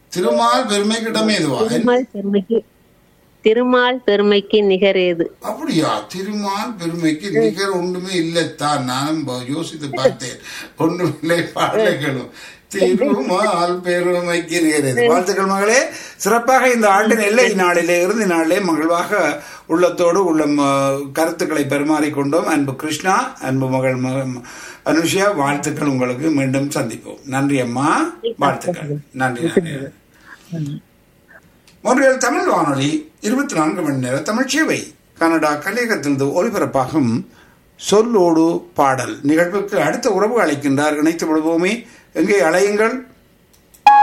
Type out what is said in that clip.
திருமால் பெருமைக்கிடமே இதுவா திருமால் பெருமைக்கு திருமால் பெருமைக்கு நிகரேது அப்படியா திருமால் பெருமைக்கு நிகர் ஒன்றுமே இல்லைத்தான் நானும் ப- யோசித்து பார்த்தேன் ஒன்றுமில்லை பாடல்களும் திருமால் பெருமைக்கு நிகரது வாழ்த்துக்கள் மகளே சிறப்பாக இந்த ஆண்டின் எல்லை நாளிலே இறுதி நாளிலே மகிழ்வாக உள்ளத்தோடு உள்ள ம- கருத்துக்களை பரிமாறிக்கொண்டோம் அன்பு கிருஷ்ணா அன்பு மகள் மக- அனுஷியா வாழ்த்துக்கள் உங்களுக்கு மீண்டும் சந்திப்போம் நன்றி அம்மா வாழ்த்துக்கள் நன்றி நன்றி மொன்றியல் தமிழ் வானொலி இருபத்தி நான்கு மணி நேர தமிழ் சேவை கனடா கலியகத்திலிருந்து ஒலிபரப்பாகும் சொல்லோடு பாடல் நிகழ்வுக்கு அடுத்த உறவு அழைக்கின்றார் இணைத்து விடுவோமே எங்கே அழையுங்கள்